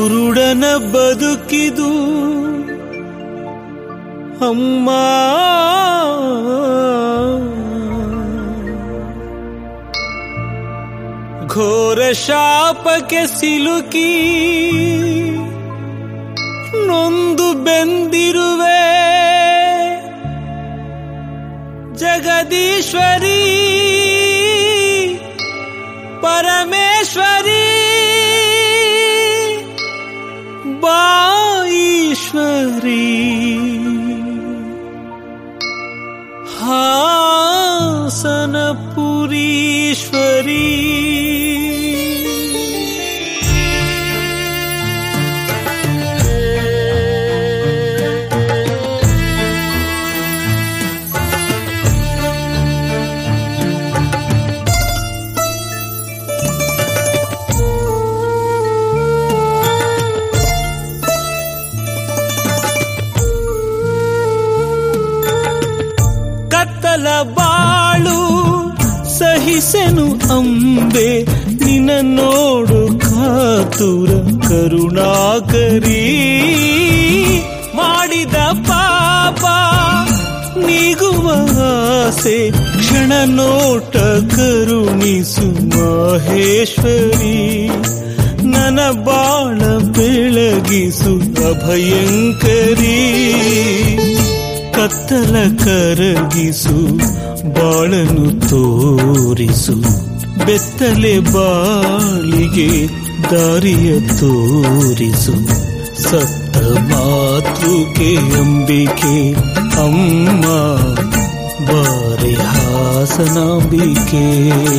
ಕುರುಡನ ಬದುಕಿದು ಅಮ್ಮ ಘೋರ ಶಾಪಕ್ಕೆ ಸಿಲುಕಿ ನೊಂದು ಬೆಂದಿರುವೆ ಜಗದೀಶ್ವರಿ ಪರಮೇಶ್ವರಿ ಬಾईश्वरी ಹಾಸನಪುರೀಶ್ವರಿ ಕತ್ತಲ ಬಾಳು ಸಹಿಸೆನು ಅಂಬೆ ನಿನ್ನ ನೋಡು ಕಾತುರ ಕರುಣಾಕರಿ ಮಾಡಿದ ಪಾಪ ನೀಗುವ ಆಸೆ ಕ್ಷಣ ನೋಟ ಕರುಣಿಸು ಮಹೇಶ್ವರಿ ನನ್ನ ಬಾಳ ಬೆಳಗಿಸು ಅಭಯಂಕರಿ ಕತ್ತಲ ಕರಗಿಸು ಬಾಳನು ತೋರಿಸು ಬೆತ್ತಲೆ ಬಾಳಿಗೆ ದಾರಿಯ ತೋರಿಸು ಸಪ್ತ ಮಾತೃಕೆ ಅಂಬಿಕೆ ಅಮ್ಮ ಬಾರಿ ಹಾಸನಾಂಬಿಕೆ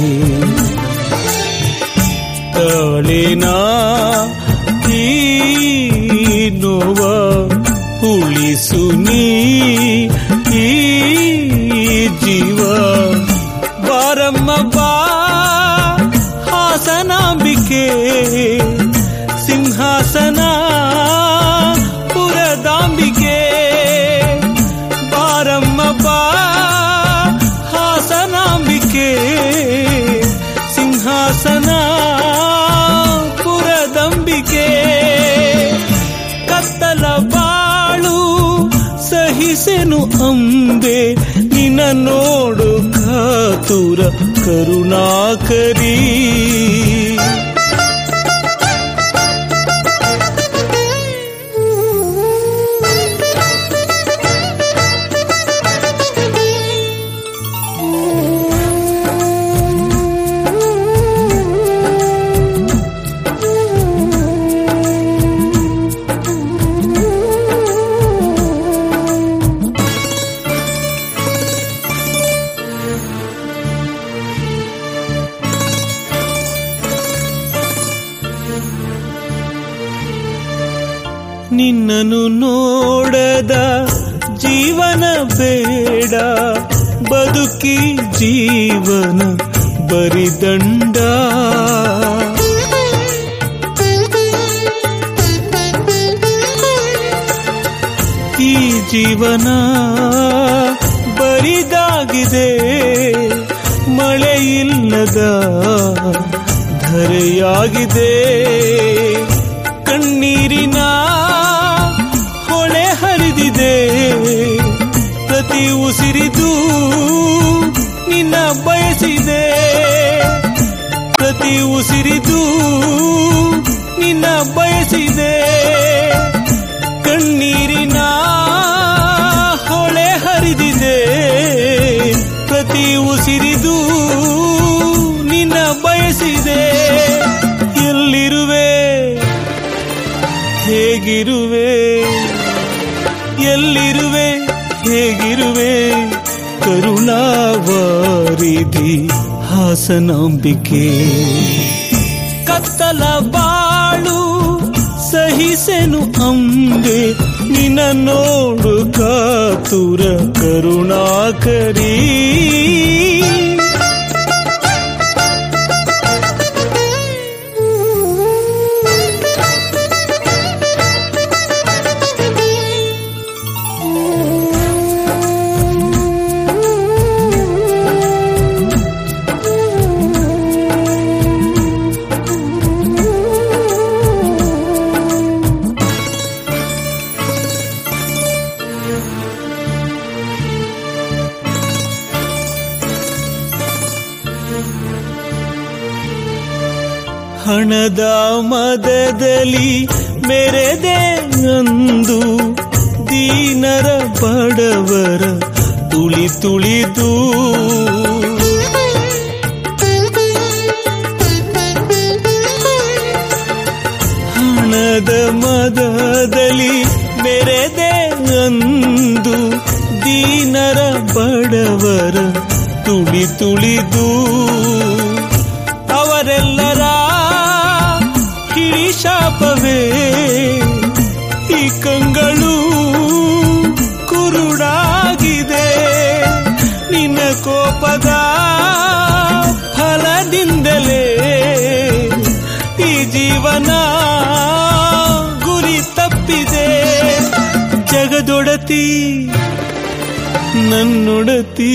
ತಾಳಿನ ಈ ನೋವ ಉಳಿಸು ನೀ ಈ ಜೀವ ಬಾರಮ್ಮ ಬಾ ಹಾಸನಾಂಬಿಕೆ ಸಿಂಹಾಸನ ಪುರದಾಂಬಿಕೆ ಬಾರಮ್ಮ ಬಾ ಹಾಸನಾಂಬಿಕೆ ಸಿಂಹಾಸನ ಪುರದಂಬಿಕೆ ಕತ್ತಲ ಬಾಳು ಸಹಿಸೆನು ಅಂಬೆ ನಿನ್ನ ನೋಡು ಕಾತುರ ಕರುಣಾಕರಿ ನಿನ್ನನು ನೋಡದ ಜೀವನ ಬೇಡ ಬದುಕಿ ಜೀವನ ಬರಿದಂಡ ಈ ಜೀವನ ಬರಿದಾಗಿದೆ ಮಳೆಯಿಲ್ಲದ ಧರೆಯಾಗಿದೆ ಕಣ್ಣೀರಿನ ಹೊಳೆ ಹರಿದಿದೆ ಪ್ರತಿ ಉಸಿರಿದು ನಿನ್ನ ಬಯಸಿದೆ ಪ್ರತಿ ಉಸಿರಿದು ನಿನ್ನ ಬಯಸಿದೆ ಕಣ್ಣೀರಿನ ಹೊಳೆ ಹರಿದಿದೆ ಪ್ರತಿ ಉಸಿರಿದು ನಿನ್ನ ಬಯಸಿದೆ ಎಲ್ಲಿರುವೆ ಹೇಗಿರುವೆ ಎಲ್ಲಿರುವೆ ಹೇಗಿರುವೆ ಕರುಣಾವಾರಿಧಿ ಹಾಸನಾಂಬಿಕೆ ಕತ್ತಲ ಬಾಳು ಸಹಿಸೆನು ಅಂಬೆ ನಿನ್ನ ನೋಡು ಕಾತುರ ಕರುಣಾಕರಿ ಹಣದ ಮದದಲ್ಲಿ ಮೆರೆದೆ ಅಂದು ದೀನರ ಬಡವರ ತುಳಿ ತುಳಿದು ಹಣದ ಮದದಲ್ಲಿ ಮೆರೆದೆ ಅಂದು ದೀನರ ಬಡವರ ತುಳಿ ತುಳಿದು ಅವರೆಲ್ಲರ ಹಿಡಿ ಶಾಪವೇ ಈ ಕಂಗಳು ಕುರುಡಾಗಿದೆ ನಿನ್ನ ಕೋಪದ ಫಲದಿಂದಲೇ ಈ ಜೀವನ ಗುರಿ ತಪ್ಪಿದೆ ಜಗದೊಡತಿ ನನ್ನೊಡತಿ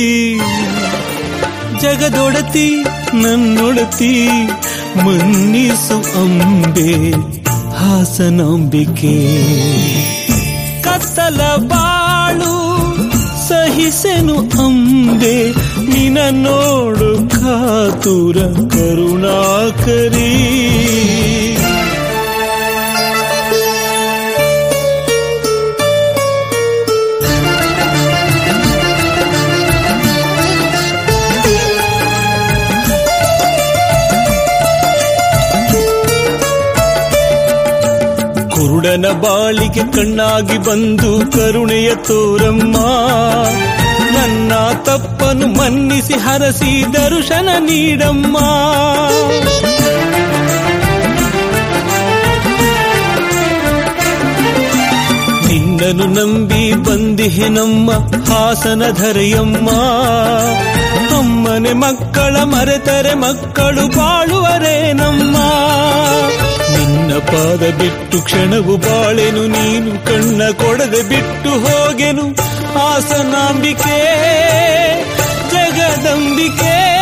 ಜಗದೊಡತಿ ನನ್ನೊಡತಿ ಮನ್ನಿಸು ಅಂಬೆ ಹಾಸನಾಂಬಿಕೆ ಕತ್ತಲ ಬಾಳು ಸಹಿಸೆನು ಅಂಬೆ ನಿನ ನೋಡು ಕಾತುರ ಕರುಣಾಕರಿ ಕುರುಡನ ಬಾಳಿಗೆ ಕಣ್ಣಾಗಿ ಬಂದು ಕರುಣೆಯ ತೋರಮ್ಮ ನನ್ನ ತಪ್ಪನು ಮನ್ನಿಸಿ ಹರಸಿ ದರ್ಶನ ನೀಡಮ್ಮ ನಿನ್ನನು ನಂಬಿ ಬಂದಿಹೆ ನಮ್ಮ ಹಾಸನ ಧರೆಯಮ್ಮ ಅಮ್ಮನೆ ಮಕ್ಕಳ ಮರೆತರೆ ಮಕ್ಕಳು ಬಾಳುವರೇನಮ್ಮ ನಿನ್ನ ಪಾದ ಬಿಟ್ಟು ಕ್ಷಣವು ಬಾಳೆನು ನೀನು ಕಣ್ಣ ಕೊಡದೆ ಬಿಟ್ಟು ಹೋಗೆನು ಹಾಸನಾಂಬಿಕೆ ಜಗದಂಬಿಕೆ